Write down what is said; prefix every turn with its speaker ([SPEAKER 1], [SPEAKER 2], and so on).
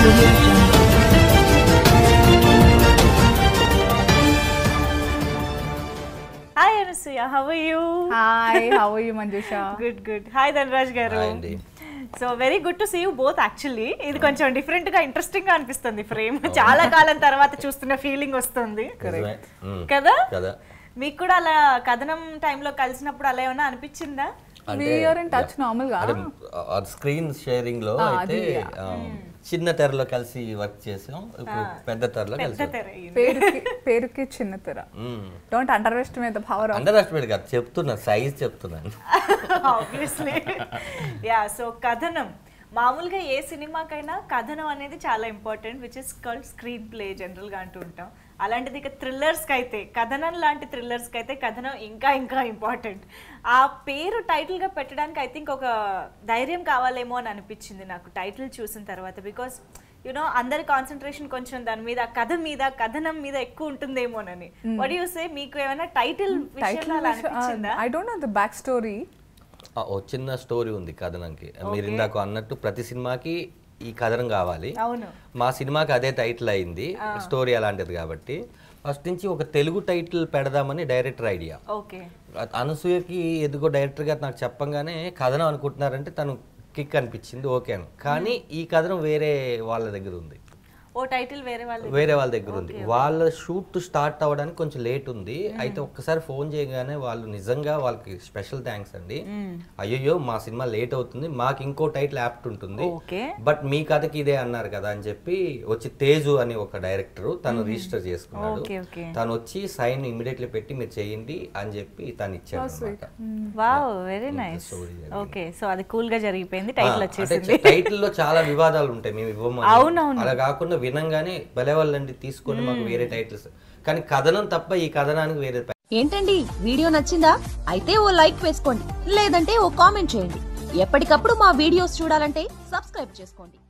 [SPEAKER 1] audio jungle.
[SPEAKER 2] Hi Anasuya how are you
[SPEAKER 3] hi how are you Manjusha
[SPEAKER 2] good good hi Dhanraj గారు
[SPEAKER 4] Hi అండి.
[SPEAKER 2] So very good to see you both actually ఇది కొంచెం different గా interesting గా అనిపిస్తుంది frame చాలా కాలం తర్వాత చూస్తున్న ఫీలింగ్ వస్తుంది
[SPEAKER 4] నిజమే. మ్మ్.
[SPEAKER 2] కదా
[SPEAKER 4] కదా
[SPEAKER 2] మీకు కూడా అలా కథనం టైంలో కలిసినప్పుడు అలా ఏమైనా అనిపించిందా
[SPEAKER 3] we are in touch normal గా
[SPEAKER 4] అంటే స్క్రీన్ షేరింగ్ లో
[SPEAKER 3] ఆ,
[SPEAKER 4] అయితే
[SPEAKER 3] అది,
[SPEAKER 4] ఆ, చిన్న తెరలో కలిసి వర్క్ చేసాం ఇప్పుడు పెద్ద తెరలో
[SPEAKER 2] పెద్ద
[SPEAKER 4] కలిసి
[SPEAKER 2] తెర అయ్యింది.
[SPEAKER 3] పేరుకి పేరుకి చిన్న తెర don't underestimate the power of
[SPEAKER 4] underestimate కాదు చెప్తున్నా సైజ్ చెప్తున్నాను
[SPEAKER 2] ఆబ్వియస్లీ యా సో కథనం మామూలుగా ఏ సినిమాకైనా కథనం అనేది చాలా important which is called screenplay జనరల్గా అంటూ ఉంటాం అలాంటిది ఇక థ్రిల్లర్స్కి అయితే కథనం లాంటి థ్రిల్లర్స్కి అయితే కథనం ఇంకా ఇంకా ఇంపార్టెంట్ ఆ పేరు టైటిల్గా పెట్టడానికి ఐ థింక్ ఒక ధైర్యం కావాలేమో అని అనిపించింది నాకు టైటిల్ చూసిన తర్వాత బికాస్ యునో అందరి కాన్సన్ట్రేషన్ కొంచెం దాని మీద కథ మీద కథనం మీద ఎక్కువ ఉంటుందేమోనని వడ్ యూ సే మీకు ఏమైనా టైటిల్ విషయంలో అలా అనిపించిందా
[SPEAKER 3] I don't know the back story
[SPEAKER 4] ఆ, ఓ చిన్న స్టోరీ ఉంది కథనంకి మీరు ఇందాక అన్నట్టు ప్రతి సినిమాకి ఈ కథనం కావాలి
[SPEAKER 2] అవును
[SPEAKER 4] మా సినిమాకి అదే టైటిల్ అయింది స్టోరీ అలాంటిది కాబట్టి ఫస్ట్ నుంచి ఒక తెలుగు టైటిల్ పెడదామని డైరెక్టర్ ఐడియా
[SPEAKER 2] ఓకే
[SPEAKER 4] అనసూయకి ఎదుగో డైరెక్టర్ గారు నాకు చెప్పంగానే కథనం అనుకుంటున్నారంటే తను కిక్ అనిపించింది ఓకే అని కానీ ఈ కథనం వేరే వాళ్ళ దగ్గర ఉంది
[SPEAKER 2] ఓ టైటిల్ వేరే వాళ్ళు
[SPEAKER 4] వేరే వాళ్ళ దగ్గర ఉంది వాళ్ళ షూట్ స్టార్ట్ అవ్వడానికి కొంచెం లేట్ ఉంది అయితే ఒక్కసారి ఫోన్ చేయగానే వాళ్ళు నిజంగా వాళ్ళకి స్పెషల్ థ్యాంక్స్ అండి అయ్యో మా సినిమా లేట్ అవుతుంది మాకు ఇంకో టైటిల్ యాప్ట్ ఉంటుంది
[SPEAKER 2] ఓకే
[SPEAKER 4] బట్ మీ కథకి ఇదే అన్నారు కదా అని చెప్పి వచ్చి తేజు అని ఒక డైరెక్టర్ తను రిజిస్టర్ చేసుకున్నాడు
[SPEAKER 2] ఓకే ఓకే
[SPEAKER 4] తను వచ్చి సైన్ ఇమీడియట్లీ పెట్టి మీరు చేయండి అని చెప్పి తను ఇచ్చాడు అన్నమాట.
[SPEAKER 2] వావ్ వెరీ నైస్
[SPEAKER 4] story జరిగింది.
[SPEAKER 2] ఓకే సో అది కూల్ గా జరిగిపోయింది టైటిల్
[SPEAKER 4] ఆ,
[SPEAKER 2] వచ్చేసింది
[SPEAKER 4] అంటే టైటిల్ లో చాలా వివాదాలు ఉంటాయి మేము ఇవ్వమని
[SPEAKER 2] అవునవును.
[SPEAKER 4] అలా కాకుండా వినంగానే భలే వాళ్ళండి తీసుకొని మాకు వేరే టైటిల్స్ కానీ కథనం తప్ప ఈ కథనానికి వేరే
[SPEAKER 5] ఏంటండి వీడియో నచ్చిందా అయితే ఓ లైక్ వేసుకోండి లేదంటే ఓ కామెంట్ చేయండి ఎప్పటికప్పుడు మా వీడియోస్ చూడాలంటే సబ్స్క్రైబ్ చేసుకోండి